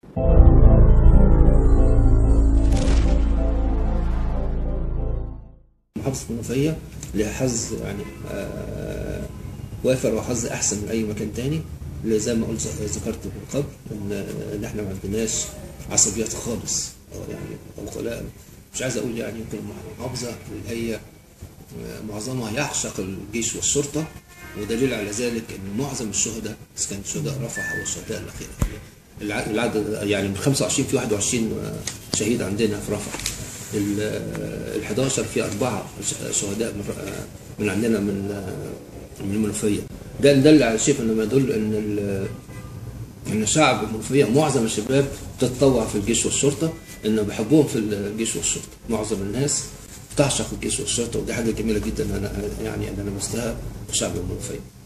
محافظة المنوفية لها حظ يعني آه، وافر وحظ أحسن من أي مكان تاني اللي زي ما قلت ذكرت من قبل إن إن إحنا ما عندناش عصبيات خالص أو يعني الخلاء مش عايز أقول يعني يمكن محافظة اللي هي آه، معظمها يعشق الجيش والشرطة ودليل على ذلك إن معظم الشهداء إذا كان شهداء رفح أو الشهداء الأخيرة الع- العدد يعني من 25 في 21 شهيد عندنا في رفح ال 11 في أربعة ش- شهداء من من عندنا من من المنوفية ده ده اللي شايف انه يدل ان ال- ان شعب المنوفية معظم الشباب تتطوع في الجيش والشرطة انه بيحبوهم في الجيش والشرطة معظم الناس تعشق الجيش والشرطة ودي حاجة جميلة جدا انا يعني ان انا لمستها في شعب المنوفية